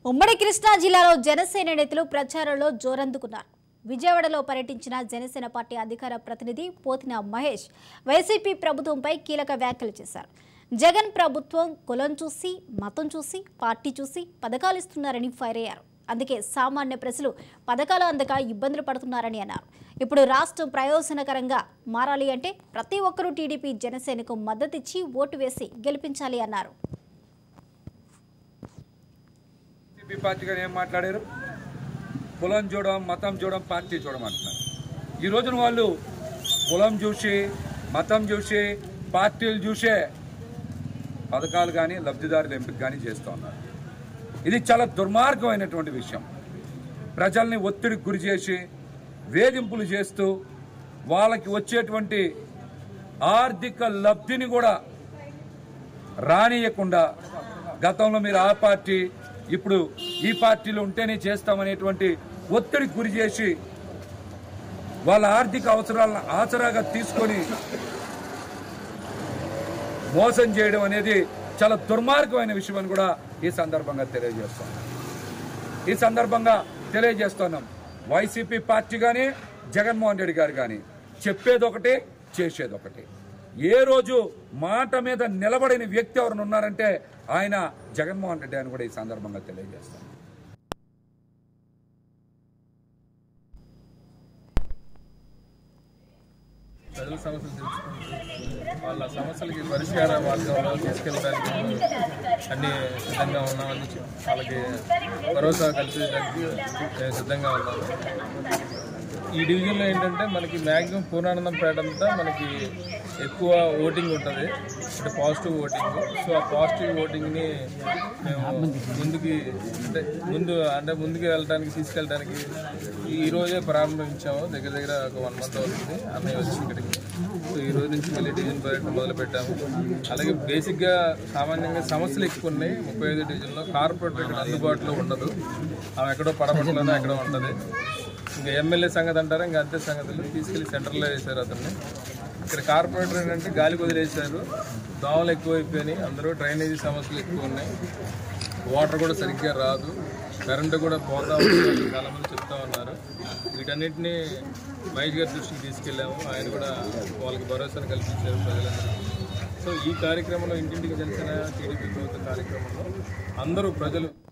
ఉమ్మడి కృష్ణా జిల్లాలో జనసేన నేతలు ప్రచారంలో జోరందుకున్నారు విజయవాడలో పర్యటించిన జనసేన పార్టీ అధికార ప్రతినిధి పోతిన మహేష్ వైసీపీ ప్రభుత్వంపై కీలక వ్యాఖ్యలు చేశారు జగన్ ప్రభుత్వం కులం చూసి మతం చూసి పార్టీ చూసి పథకాలు ఇస్తున్నారని ఫైర్ అయ్యారు అందుకే సామాన్య ప్రజలు పథకాలు అందక ఇబ్బందులు పడుతున్నారని అన్నారు ఇప్పుడు రాష్ట్రం ప్రయోజనకరంగా మారాలి అంటే ప్రతి ఒక్కరూ టీడీపీ జనసేనకు మద్దతిచ్చి ఓటు వేసి గెలిపించాలి అన్నారు టీపీ పార్టీ గారు ఏం మాట్లాడారు కులం చూడడం మతం చూడడం పార్టీ చూడడం అంటున్నారు ఈ రోజున వాళ్ళు కులం చూసి మతం చూసి పార్టీలు చూసే పథకాలు కానీ లబ్ధిదారుల ఎంపిక కానీ చేస్తూ ఉన్నారు ఇది చాలా దుర్మార్గమైనటువంటి విషయం ప్రజల్ని ఒత్తిడికి గురి చేసి వేధింపులు చేస్తూ వాళ్ళకి వచ్చేటువంటి ఆర్థిక లబ్ధిని కూడా రానియకుండా గతంలో మీరు ఆ పార్టీ ఇప్పుడు ఈ పార్టీలో ఉంటేనే చేస్తామనేటువంటి ఒత్తిడికి గురి చేసి వాళ్ళ ఆర్థిక అవసరాలను ఆసరాగా తీసుకొని మోసం చేయడం అనేది చాలా దుర్మార్గమైన విషయం అని కూడా ఈ సందర్భంగా తెలియజేస్తాం ఈ సందర్భంగా తెలియజేస్తున్నాం వైసీపీ పార్టీ కానీ జగన్మోహన్ రెడ్డి గారు కానీ చెప్పేది ఒకటి చేసేది ఒకటి ఏ రోజు మాట మీద నిలబడిన వ్యక్తి ఎవరైనా ఉన్నారంటే ఆయన జగన్మోహన్ రెడ్డి అని కూడా ఈ సందర్భంగా తెలియజేస్తాం ప్రజల సమస్యలు తెలుసుకుంటూ వాళ్ళ సమస్యలకి పరిష్కార మార్గంలో తీసుకెళ్ళడానికి అన్ని సిద్ధంగా ఉన్నామని చెప్పి వాళ్ళకి భరోసా కల్పించడానికి మేము సిద్ధంగా ఉన్నాము ఈ డివిజన్లో ఏంటంటే మనకి మ్యాక్సిమం పూర్ణానందంపేట అంతా మనకి ఎక్కువ ఓటింగ్ ఉంటుంది అంటే పాజిటివ్ ఓటింగ్ సో ఆ పాజిటివ్ ఓటింగ్ని మేము ముందుకి అంటే ముందు అంటే ముందుకు వెళ్ళడానికి తీసుకెళ్ళడానికి ఈ రోజే ప్రారంభించాము దగ్గర దగ్గర ఒక వన్ మంత్ అవుతుంది అన్నయ్య వచ్చి ఇక్కడికి సో ఈ రోజు నుంచి మళ్ళీ డివిజన్ పర్యటన మొదలు పెట్టాము అలాగే బేసిక్గా సామాన్యంగా సమస్యలు ఎక్కువ ఉన్నాయి ముప్పై ఐదు డివిజన్లో కార్పొరేటర్ ఇక్కడ అందుబాటులో ఉండదు ఆమె ఎక్కడో పడపట్లోనే ఎక్కడో ఉంటుంది ఇంకా ఎమ్మెల్యే సంగతి అంటారా ఇంకా అంతే సంగతులు తీసుకెళ్లి సెంటర్లో వేశారు అతన్ని ఇక్కడ కార్పొరేటర్ ఏంటంటే గాలి వదిలేశారు దోమలు ఎక్కువైపోయినాయి అందరూ డ్రైనేజీ సమస్యలు ఎక్కువ ఉన్నాయి వాటర్ కూడా సరిగ్గా రాదు కరెంటు కూడా పోతా ఉంది చాలా మంది చెప్తా ఉన్నారు వీటన్నిటిని మహేష్ గారి దృష్టికి తీసుకెళ్ళాము ఆయన కూడా వాళ్ళకి భరోసాను కల్పించారు ప్రజలందరూ సో ఈ కార్యక్రమంలో ఇంటింటికి తెలిసిన టీడీపీ ప్రభుత్వ కార్యక్రమంలో అందరూ ప్రజలు